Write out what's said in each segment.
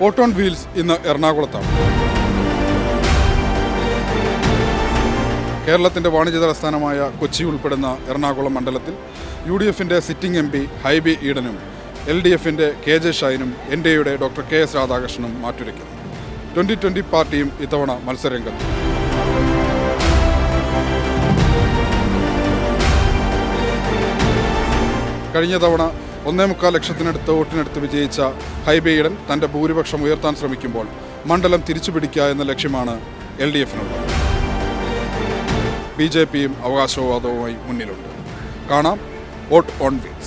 ഓട്ടോൺ wheels ഇന്ന് എറണാകുളത്താണ് കേരളത്തിൻ്റെ വാണിജ്യ തലസ്ഥാനമായ കൊച്ചി ഉൾപ്പെടുന്ന എറണാകുളം മണ്ഡലത്തിൽ യു ഡി എഫിൻ്റെ സിറ്റിംഗ് എം പി ഹൈബി ഈഡനും എൽ ഡി എഫിൻ്റെ കെ ജെ ഷൈനും എൻ ഡി എയുടെ ഡോക്ടർ കെ എസ് രാധാകൃഷ്ണനും മാറ്റുരയ്ക്കുന്നു ട്വൻ്റി ട്വൻ്റി പാർട്ടിയും ഇത്തവണ മത്സരരംഗത്ത് കഴിഞ്ഞ തവണ ഒന്നേ മുക്കാൽ ലക്ഷത്തിനടുത്ത് വോട്ടിനടുത്ത് വിജയിച്ച ഹൈബി ഈഡൻ തൻ്റെ ഭൂരിപക്ഷം ഉയർത്താൻ ശ്രമിക്കുമ്പോൾ മണ്ഡലം തിരിച്ചുപിടിക്കുക എന്ന ലക്ഷ്യമാണ് എൽ ഡി എഫിനുള്ളത് ബി ജെ പിയും അവകാശവാദവുമായി മുന്നിലുണ്ട് കാണാം വോട്ട് ഓൺ വീൽസ്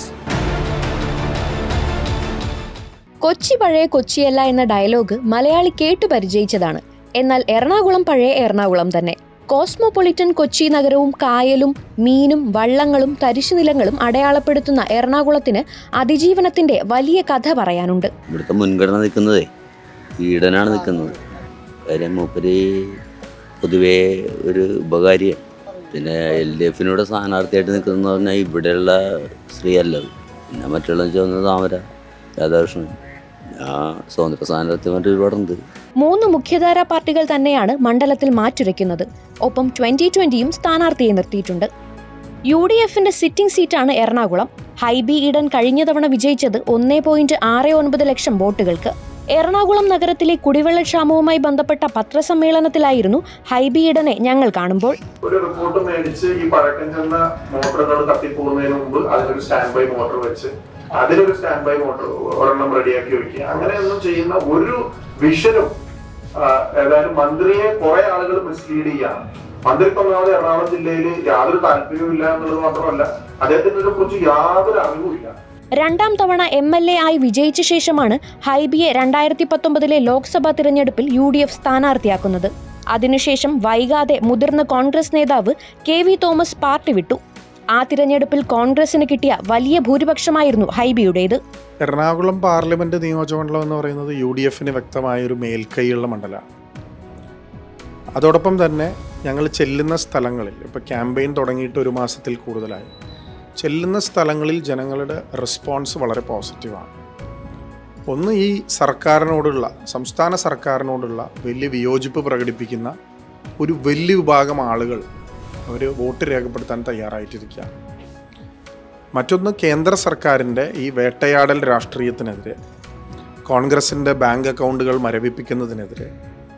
കൊച്ചി പഴയ കൊച്ചിയല്ല എന്ന ഡയലോഗ് മലയാളി കേട്ടു പരിചയിച്ചതാണ് എന്നാൽ എറണാകുളം പഴയ എറണാകുളം തന്നെ കോസ്മോപൊളിറ്റൻ കൊച്ചി നഗരവും കായലും മീനും വള്ളങ്ങളും തരിശുനിലങ്ങളും അടയാളപ്പെടുത്തുന്ന എറണാകുളത്തിന് അതിജീവനത്തിന്റെ വലിയ കഥ പറയാനുണ്ട് ഇവിടുത്തെ മുൻഗണന നിൽക്കുന്നതേ ഈടനാണ് നിൽക്കുന്നത് കാര്യം മൂപ്പര് പൊതുവേ ഒരു ഉപകാരിയാണ് പിന്നെ എൽ ഡി എഫിനൂടെ സ്ഥാനാർത്ഥിയായിട്ട് നിൽക്കുന്നതെന്ന് പറഞ്ഞാൽ ഇവിടെയുള്ള സ്ത്രീ അല്ലത് പിന്നെ മറ്റുള്ള ചോദിച്ചത് താമര രാധാകൃഷ്ണൻ ഞാൻ സ്വതന്ത്ര സ്ഥാനാർത്ഥിമാർ ഒരുപാടുണ്ട് മൂന്ന് മുഖ്യധാരാ പാർട്ടികൾ തന്നെയാണ് മണ്ഡലത്തിൽ മാറ്റുരയ്ക്കുന്നത് ഒപ്പം ട്വന്റി ട്വന്റിയും സ്ഥാനാർത്ഥിയെ നിർത്തിയിട്ടുണ്ട് യു ഡി എഫിന്റെ സിറ്റിംഗ് സീറ്റാണ് എറണാകുളം ഹൈബി ഈഡൻ കഴിഞ്ഞ തവണ വിജയിച്ചത് ഒന്നേ പോയിന്റ് ആറ് ഒൻപത് ലക്ഷം വോട്ടുകൾക്ക് എറണാകുളം നഗരത്തിലെ കുടിവെള്ളക്ഷാമവുമായി ബന്ധപ്പെട്ട പത്രസമ്മേളനത്തിലായിരുന്നു ഹൈബി ഈഡനെ ഞങ്ങൾ കാണുമ്പോൾ ഒരു റിപ്പോർട്ട് മേടിച്ച് ഈ പഴക്കം ചെന്ന മോട്ടറുകൾ കത്തിപ്പോകുന്നതിന് മുമ്പ് അതിനൊരു സ്റ്റാൻഡ് ബൈ മോട്ടർ വെച്ച് അതിലൊരു സ്റ്റാൻഡ് ബൈ മോട്ടർ ഒരെണ്ണം റെഡിയാക്കി വെക്കുക അങ്ങനെയൊന്നും ചെയ്യുന്ന ഒരു വിഷനും ഏതായാലും മന്ത്രിയെ കുറെ ആളുകൾ മിസ്ലീഡ് ചെയ്യാണ് മന്ത്രി ഇപ്പൊ ഒന്നാമത് എറണാകുളം ജില്ലയിൽ യാതൊരു താല്പര്യവും ഇല്ല എന്നുള്ളത് മാത്രമല്ല അദ്ദേഹത്തിന് ഇതിനെ കുറിച്ച് യാതൊരു അറിവുമില്ല രണ്ടാം തവണ എം എൽ എ ആയി വിജയിച്ച ശേഷമാണ് ഹൈബിയെ രണ്ടായിരത്തി പത്തൊമ്പതിലെ ലോക്സഭാ തിരഞ്ഞെടുപ്പിൽ യു ഡി എഫ് സ്ഥാനാർത്ഥിയാക്കുന്നത് അതിനുശേഷം വൈകാതെ മുതിർന്ന കോൺഗ്രസ് നേതാവ് കെ വി തോമസ് പാർട്ടി വിട്ടു ആ തിരഞ്ഞെടുപ്പിൽ കോൺഗ്രസിന് കിട്ടിയ വലിയ ഭൂരിപക്ഷമായിരുന്നു ഹൈബിയുടേത് എറണാകുളം പാർലമെന്റ് നിയോജകമണ്ഡലം എന്ന് പറയുന്നത് യു ഡി എഫിന് വ്യക്തമായ ഒരു മേൽക്കൈയുള്ള മണ്ഡലമാണ് അതോടൊപ്പം തന്നെ ഞങ്ങൾ ചെല്ലുന്ന സ്ഥലങ്ങളിൽ ഇപ്പോൾ ക്യാമ്പയിൻ തുടങ്ങിയിട്ട് ഒരു മാസത്തിൽ കൂടുതലായി ചെല്ലുന്ന സ്ഥലങ്ങളിൽ ജനങ്ങളുടെ റെസ്പോൺസ് വളരെ പോസിറ്റീവാണ് ഒന്ന് ഈ സർക്കാരിനോടുള്ള സംസ്ഥാന സർക്കാരിനോടുള്ള വലിയ വിയോജിപ്പ് പ്രകടിപ്പിക്കുന്ന ഒരു വലിയ വിഭാഗം ആളുകൾ അവർ വോട്ട് രേഖപ്പെടുത്താൻ തയ്യാറായിട്ടിരിക്കുക മറ്റൊന്ന് കേന്ദ്ര സർക്കാരിൻ്റെ ഈ വേട്ടയാടൽ രാഷ്ട്രീയത്തിനെതിരെ കോൺഗ്രസിൻ്റെ ബാങ്ക് അക്കൗണ്ടുകൾ മരവിപ്പിക്കുന്നതിനെതിരെ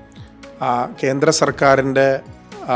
ആ, കേന്ദ്ര സർക്കാരിൻ്റെ ആ,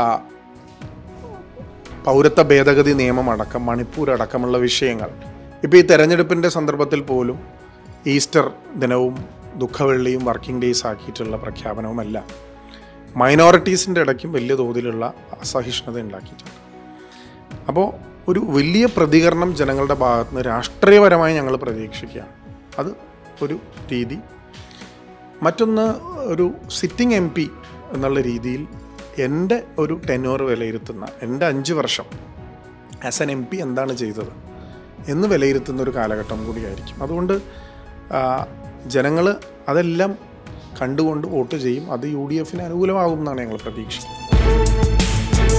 പൗരത്വ ഭേദഗതി നിയമം അടക്കം മണിപ്പൂർ അടക്കമുള്ള വിഷയങ്ങൾ ഇപ്പോൾ ഈ തെരഞ്ഞെടുപ്പിൻ്റെ സന്ദർഭത്തിൽ പോലും ഈസ്റ്റർ ദിനവും ദുഃഖവെള്ളിയും വർക്കിംഗ് ഡേയ്സ് ആക്കിയിട്ടുള്ള പ്രഖ്യാപനവുമല്ല മൈനോറിറ്റീസിൻ്റെ ഇടയ്ക്കും വലിയ തോതിലുള്ള അസഹിഷ്ണുത ഉണ്ടാക്കിയിട്ടുണ്ട് അപ്പോൾ ഒരു വലിയ പ്രതികരണം ജനങ്ങളുടെ ഭാഗത്ത് നിന്ന് രാഷ്ട്രീയപരമായി ഞങ്ങൾ പ്രതീക്ഷിക്കുകയാണ് അത് ഒരു രീതി മറ്റൊന്ന് ഒരു സിറ്റിംഗ് എം പി എന്നുള്ള രീതിയിൽ എൻ്റെ ഒരു ടെനോർ വിലയിരുത്തുന്ന എൻ്റെ അഞ്ച് വർഷം ആസ് എൻ എം പി എന്താണ് ചെയ്തത് എന്ന് വിലയിരുത്തുന്ന ഒരു കാലഘട്ടം കൂടിയായിരിക്കും അതുകൊണ്ട് ജനങ്ങൾ അതെല്ലാം കണ്ടുകൊണ്ട് വോട്ട് ചെയ്യും അത് യു ഡി എഫിന് അനുകൂലമാകും എന്നാണ് ഞങ്ങൾ പ്രതീക്ഷിക്കുന്നത്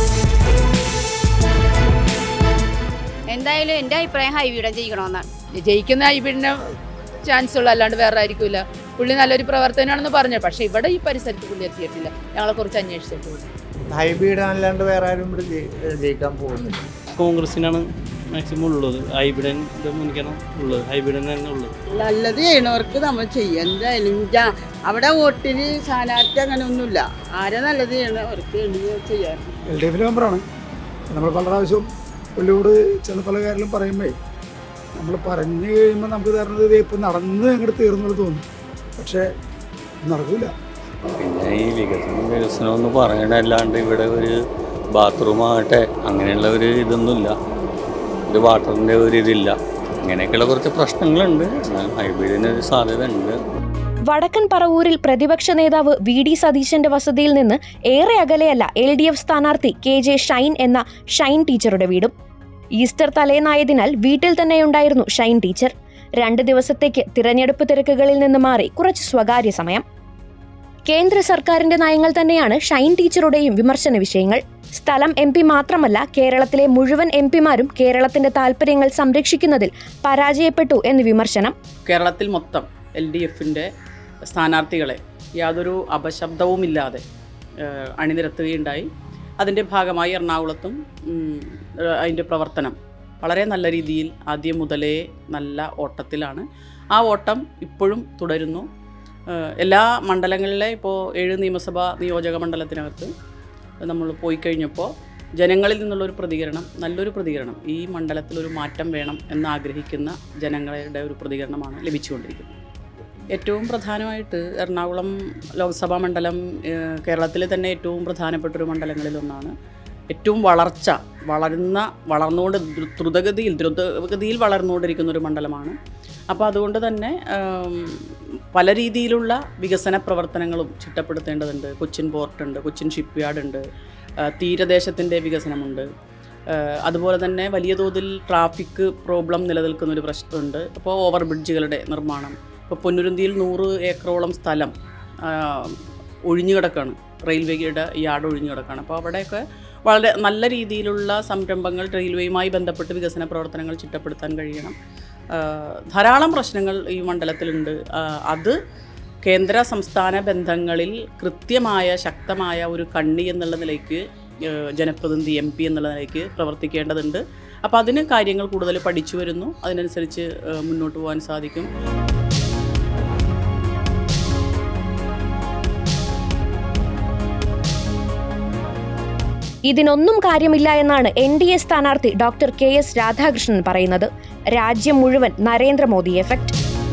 എന്തായാലും എൻ്റെ അഭിപ്രായം ഹൈവിയുടെ ജയിക്കണമെന്നാണ് ജയിക്കുന്ന ഹൈബ്രിഡിന് ചാൻസ് ഉള്ളൂ അല്ലാണ്ട് വേറെ ആയിരിക്കില്ല പുള്ളി നല്ലൊരു പ്രവർത്തനമാണെന്ന് പറഞ്ഞു പക്ഷെ ഇവിടെ ഈ പരിസരത്ത് പുള്ളി എത്തിയിട്ടില്ല ഞങ്ങളെ കുറിച്ച് അന്വേഷിച്ചിട്ടുള്ളൂ ഹൈബ്രിഡ് അല്ലാണ്ട് വേറെ ആരും ഇവിടെ ജയി- ജയിക്കാൻ പോകുന്നില്ല കോൺഗ്രസിനാണ് മാക്സിമം ഉള്ളത് ഹൈബ്രിഡൻ മുൻഗണന ഉള്ളത് ഹൈബ്രിഡൻ തന്നെ ഉള്ളത് നല്ലത് ചെയ്യണവർക്ക് നമ്മൾ ചെയ്യും എന്തായാലും ജാ- അവിടെ വോട്ടിന് സ്ഥാനാർത്ഥി അങ്ങനെ ഒന്നുമില്ല ആരാ നല്ലത് ചെയ്യണവർക്ക് ചെയ്യാൻ എൽ ഡി എഫിലെ മെമ്പറാണ് നമ്മൾ പല പ്രാവശ്യവും പുള്ളിയോട് ചെന്ന് പല കാര്യങ്ങളും പറയുമ്പോൾ നമ്മൾ പറഞ്ഞു കഴിയുമ്പോൾ നമുക്ക് തരുന്നത് ഇത് ഇപ്പം നടന്ന് അങ്ങോട്ട് തീർന്നു തോന്നും പക്ഷേ നടക്കില്ല പിന്നെ ഈ വികസനം വികസനം എന്ന് പറയണല്ലാണ്ട് ഇവിടെ ഒരു ബാത്റൂം ആകട്ടെ അങ്ങനെയുള്ള ഒരു ഇതൊന്നുമില്ല ഒരു വാട്ടറിൻ്റെ ഒരു ഇതില്ല അങ്ങനെയൊക്കെയുള്ള കുറച്ച് പ്രശ്നങ്ങളുണ്ട് എന്നാൽ ഹൈബ്രിഡിന് ഒരു സാധ്യത ഉണ്ട് വടക്കൻ പറവൂരിൽ പ്രതിപക്ഷ നേതാവ് വി ഡി സതീശന്റെ വസതിയിൽ നിന്ന് ഏറെ അകലെയല്ല എൽ ഡി എഫ് സ്ഥാനാർത്ഥി കെ ജെ ഷൈൻ എന്ന ഷൈൻ ടീച്ചറുടെ വീടും ഈസ്റ്റർ തലേന്നായതിനാൽ വീട്ടിൽ തന്നെയുണ്ടായിരുന്നു ഷൈൻ ടീച്ചർ രണ്ട് ദിവസത്തേക്ക് തിരഞ്ഞെടുപ്പ് തിരക്കുകളിൽ നിന്ന് മാറി കുറച്ച് സ്വകാര്യ സമയം കേന്ദ്ര സർക്കാരിന്റെ നയങ്ങൾ തന്നെയാണ് ഷൈൻ ടീച്ചറുടെയും വിമർശന വിഷയങ്ങൾ സ്ഥലം എം പി മാത്രമല്ല കേരളത്തിലെ മുഴുവൻ എം പിമാരും കേരളത്തിന്റെ താൽപര്യങ്ങൾ സംരക്ഷിക്കുന്നതിൽ പരാജയപ്പെട്ടു എന്ന് വിമർശനം കേരളത്തിൽ മൊത്തം എൽ ഡി എഫിൻ്റെ സ്ഥാനാർത്ഥികളെ യാതൊരു അപശബ്ദവുമില്ലാതെ ഏഹ്, അണിനിരത്തുകയുണ്ടായി അതിൻ്റെ ഭാഗമായി എറണാകുളത്തും ഉം, ഏഹ്, അതിൻ്റെ പ്രവർത്തനം വളരെ നല്ല രീതിയിൽ ആദ്യം മുതലേ നല്ല ഓട്ടത്തിലാണ് ആ ഓട്ടം ഇപ്പോഴും തുടരുന്നു ഏഹ്, എല്ലാ മണ്ഡലങ്ങളിലെ ഇപ്പോൾ ഏഴ് നിയമസഭാ നിയോജക മണ്ഡലത്തിനകത്ത് നമ്മൾ പോയി കഴിഞ്ഞപ്പോൾ ജനങ്ങളിൽ നിന്നുള്ളൊരു പ്രതികരണം നല്ലൊരു പ്രതികരണം ഈ മണ്ഡലത്തിൽ ഒരു മാറ്റം വേണം എന്ന് ആഗ്രഹിക്കുന്ന ജനങ്ങളുടെ ഒരു പ്രതികരണമാണ് ലഭിച്ചുകൊണ്ടിരിക്കുന്നത് ഏറ്റവും പ്രധാനമായിട്ട് എറണാകുളം ലോക്സഭാ മണ്ഡലം ഏഹ്, കേരളത്തിലെ തന്നെ ഏറ്റവും പ്രധാനപ്പെട്ട ഒരു മണ്ഡലങ്ങളിലൊന്നാണ് ഏറ്റവും വളർച്ച വളരുന്ന വളർന്നുകൊണ്ട് ദ്രു- ദ്രുതഗതിയിൽ ദ്രുതഗതിയിൽ വളർന്നുകൊണ്ടിരിക്കുന്ന ഒരു മണ്ഡലമാണ് അപ്പോൾ അതുകൊണ്ട് തന്നെ ആം, പല രീതിയിലുള്ള വികസന പ്രവർത്തനങ്ങളും ചിട്ടപ്പെടുത്തേണ്ടതുണ്ട് കൊച്ചിൻ പോർട്ടുണ്ട് കൊച്ചിൻ ഷിപ്പ് യാർഡ് ഉണ്ട് ആ, തീരദേശത്തിൻ്റെ വികസനമുണ്ട് ആ, അതുപോലെ തന്നെ വലിയ തോതിൽ ട്രാഫിക് പ്രോബ്ലം നിലനിൽക്കുന്ന ഒരു പ്രശ്നമുണ്ട് അപ്പോൾ ഓവർ ബ്രിഡ്ജുകളുടെ നിർമ്മാണം ഇപ്പോൾ പൊന്നുരുന്തിയിൽ നൂറ് ഏക്കറോളം സ്ഥലം ആ, ഒഴിഞ്ഞു കിടക്കുകയാണ് റെയിൽവേയുടെ യാർഡ് ഒഴിഞ്ഞു കിടക്കുകയാണ് അപ്പോൾ അവിടെയൊക്കെ വളരെ നല്ല രീതിയിലുള്ള സംരംഭങ്ങൾ റെയിൽവേയുമായി ബന്ധപ്പെട്ട് വികസന പ്രവർത്തനങ്ങൾ ചിട്ടപ്പെടുത്താൻ കഴിയണം ആ, ധാരാളം പ്രശ്നങ്ങൾ ഈ മണ്ഡലത്തിലുണ്ട് ആ, അത് കേന്ദ്ര സംസ്ഥാന ബന്ധങ്ങളിൽ കൃത്യമായ ശക്തമായ ഒരു കണ്ണി എന്നുള്ള നിലയ്ക്ക് ഏഹ്, ജനപ്രതിനിധി എം പി എന്നുള്ള നിലയ്ക്ക് പ്രവർത്തിക്കേണ്ടതുണ്ട് അപ്പോൾ അതിന് കാര്യങ്ങൾ കൂടുതൽ പഠിച്ചു വരുന്നു അതിനനുസരിച്ച് ഏഹ്, മുന്നോട്ട് പോകാൻ സാധിക്കും ഇതിനൊന്നും കാര്യമില്ല എന്നാണ് എൻ ഡി എ സ്ഥാനാർത്ഥി ഡോക്ടർ കെ എസ് രാധാകൃഷ്ണൻ പറയുന്നത് രാജ്യം മുഴുവൻ നരേന്ദ്രമോദി എഫക്ട്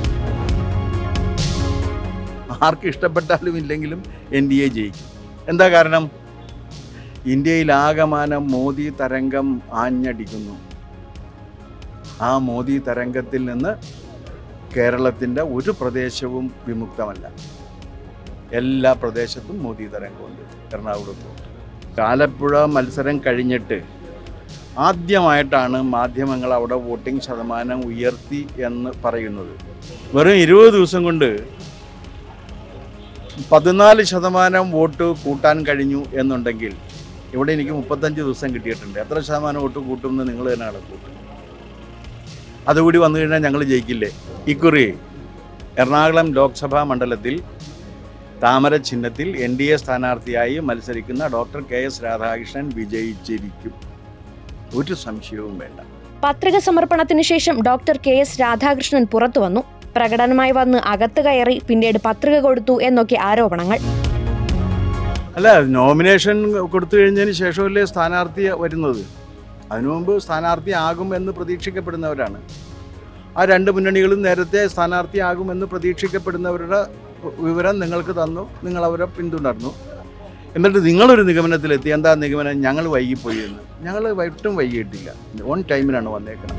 ആർക്ക് ഇഷ്ടപ്പെട്ടാലും ഇല്ലെങ്കിലും എൻ ഡി എ ജയിക്കും എന്താ കാരണം ഇന്ത്യയിൽ ആകമാനം മോദി തരംഗം ആഞ്ഞടിക്കുന്നു ആ മോദി തരംഗത്തിൽ നിന്ന് കേരളത്തിൻ്റെ ഒരു പ്രദേശവും വിമുക്തമല്ല എല്ലാ പ്രദേശത്തും മോദി തരംഗമുണ്ട് എറണാകുളത്തും ആലപ്പുഴ മത്സരം കഴിഞ്ഞിട്ട് ആദ്യമായിട്ടാണ് മാധ്യമങ്ങൾ അവിടെ വോട്ടിംഗ് ശതമാനം ഉയർത്തി എന്ന് പറയുന്നത് വെറും ഇരുപത് ദിവസം കൊണ്ട് പതിനാല് ശതമാനം വോട്ട് കൂട്ടാൻ കഴിഞ്ഞു എന്നുണ്ടെങ്കിൽ ഇവിടെ എനിക്ക് മുപ്പത്തഞ്ച് ദിവസം കിട്ടിയിട്ടുണ്ട് എത്ര ശതമാനം വോട്ട് കൂട്ടുമെന്ന് നിങ്ങൾ തന്നെ കണക്കൂട്ടും അതുകൂടി വന്നു കഴിഞ്ഞാൽ ഞങ്ങൾ ജയിക്കില്ലേ ഇക്കുറി എറണാകുളം ലോക്സഭാ മണ്ഡലത്തിൽ താമര ചിഹ്നത്തിൽ എൻ ഡി എ സ്ഥാനാർത്ഥിയായി മത്സരിക്കുന്ന ഡോക്ടർ കെ എസ് രാധാകൃഷ്ണൻ വിജയിച്ചിരിക്കും ഒരു സംശയവും വേണ്ട പത്രിക സമർപ്പണത്തിന് ശേഷം ഡോക്ടർ കെ എസ് രാധാകൃഷ്ണൻ പുറത്തു വന്നു പ്രകടനമായി വന്ന് അകത്ത് കയറി പിന്നീട് പത്രിക കൊടുത്തു എന്നൊക്കെ ആരോപണങ്ങൾ അല്ല നോമിനേഷൻ കൊടുത്തു കഴിഞ്ഞതിന് ശേഷമല്ലേ സ്ഥാനാർത്ഥി വരുന്നത് അതിനു മുമ്പ് സ്ഥാനാർത്ഥി ആകും എന്ന് പ്രതീക്ഷിക്കപ്പെടുന്നവരാണ് ആ രണ്ട് മുന്നണികളും നേരത്തെ സ്ഥാനാർത്ഥി ആകുമെന്ന് പ്രതീക്ഷിക്കപ്പെടുന്നവരുടെ വിവരം നിങ്ങൾക്ക് തന്നു നിങ്ങൾ അവരെ പിന്തുടർന്നു എന്നിട്ട് നിങ്ങളൊരു നിഗമനത്തിലെത്തി എന്താ നിഗമനം ഞങ്ങൾ വൈകിപ്പോയി എന്ന് ഞങ്ങൾ ഒട്ടും വൈകിയിട്ടില്ല ഓൺ ടൈമിലാണ് വന്നേക്കുന്നത്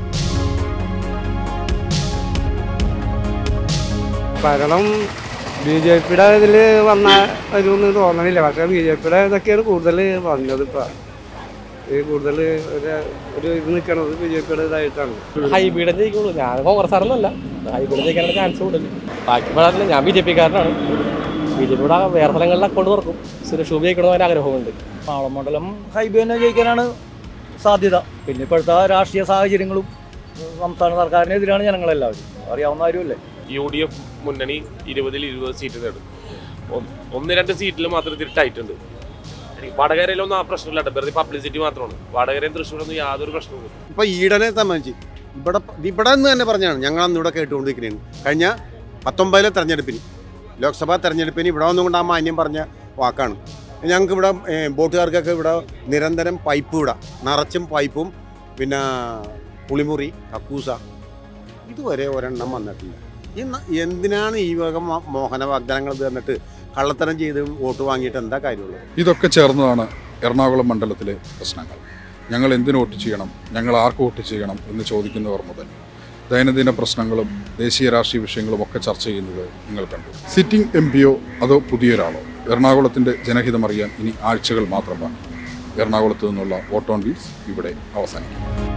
ഭരണം ബി ജെ പിയുടെ ഇതിൽ വന്ന വരുമെന്ന് തോന്നണില്ല പക്ഷേ ബി ജെ പിയുടെ ഇതൊക്കെയാണ് കൂടുതൽ വന്നത് ഇപ്പം ഈ കൂടുതൽ ഒരു ഒരു ഇത് നിൽക്കണത് ബി ജെ പിയുടെ ഇതായിട്ടാണ് ഹൈബീഡൻ ജയിക്കുള്ളൂ ഞാൻ കോൺഗ്രസ് ആണെന്നല്ല ഹൈബീഡൻ ജയിക്കാനുള്ള ചാൻസ് കൂടുതൽ ബാക്കി പറയാറില്ല ഞാൻ ബി ജെ പിക്കാരനാണ് ബി ജെ പിയുടെ വേറെ സ്ഥലങ്ങളിൽ അക്കൗണ്ട് തുറക്കും സുരേഷ് ഗോപി ജയിക്കണമെന്ന് ആഗ്രഹമുണ്ട് പാളം മണ്ഡലം ഹൈബി തന്നെ ജയിക്കാനാണ് സാധ്യത പിന്നെ ഇപ്പോഴത്തെ രാഷ്ട്രീയ സാഹചര്യങ്ങളും സംസ്ഥാന സർക്കാരിനെതിരാണ് ജനങ്ങളെല്ലാവരും അറിയാവുന്ന കാര്യമല്ലേ യു ഡി എഫ് മുന്നണി ഇരുപതിൽ ഇരുപത് സീറ്റ് നേടും ഒന്ന് ഒന്ന് രണ്ട് സീറ്റിൽ മാത്രം ഇത്തിരി ടൈറ്റ് ഉണ്ട് വടകരയിലൊന്നും ആ പ്രശ്നമില്ല കേട്ടോ വെറുതെ പബ്ലിസിറ്റി മാത്രമാണ് വടകരയും തൃശ്ശൂരൊന്നും യാതൊരു പ്രശ്നവും ഇപ്പൊ ഈടനെ സംബന്ധിച്ച് ഇവിടെ ഇവിടെ നിന്ന് തന്നെ പറഞ്ഞാണ് ഞങ്ങൾ അന്ന് ഇവിടെ കേട്ടുകൊണ്ടിരിക്കുന്നത് കഴിഞ്ഞ പത്തൊമ്പതിലെ തെരഞ്ഞെടുപ്പിന് ലോക്സഭാ തെരഞ്ഞെടുപ്പിന് ഇവിടെ വന്നുകൊണ്ട് ആ മാന്യം പറഞ്ഞ വാക്കാണ് ഞങ്ങൾക്ക് ഇവിടെ ഏഹ്, ബോട്ടുകാർക്കൊക്കെ ഇവിടെ നിരന്തരം പൈപ്പ് ഇവിടെ നിറച്ചും പൈപ്പും പിന്നെ പുളിമുറി കക്കൂസ ഇതുവരെ ഒരെണ്ണം വന്നിട്ടില്ല ഈ ന- എന്തിനാണ് ഈ വക മോ- മോഹന വാഗ്ദാനങ്ങൾ തന്നിട്ട് കള്ളത്തരം ചെയ്ത് വോട്ട് വാങ്ങിയിട്ട് എന്താ കാര്യമുള്ളത് ഇതൊക്കെ ചേർന്നതാണ് എറണാകുളം മണ്ഡലത്തിലെ പ്രശ്നങ്ങൾ ഞങ്ങൾ എന്തിനു വോട്ട് ചെയ്യണം ഞങ്ങൾ ആർക്ക് വോട്ട് ചെയ്യണം എന്ന് ചോദിക്കുന്നവർ മുതൽ ദൈനംദിന പ്രശ്നങ്ങളും ദേശീയ രാഷ്ട്രീയ വിഷയങ്ങളും ഒക്കെ ചർച്ച ചെയ്യുന്നത് നിങ്ങൾ കണ്ടു സിറ്റിംഗ് എം പിയോ അതോ പുതിയൊരാളോ എറണാകുളത്തിൻ്റെ ജനഹിതം അറിയാൻ ഇനി ആഴ്ചകൾ മാത്രമാണ് എറണാകുളത്ത് നിന്നുള്ള വോട്ട് ഓൺ വീൽസ് ഇവിടെ അവസാനിക്കും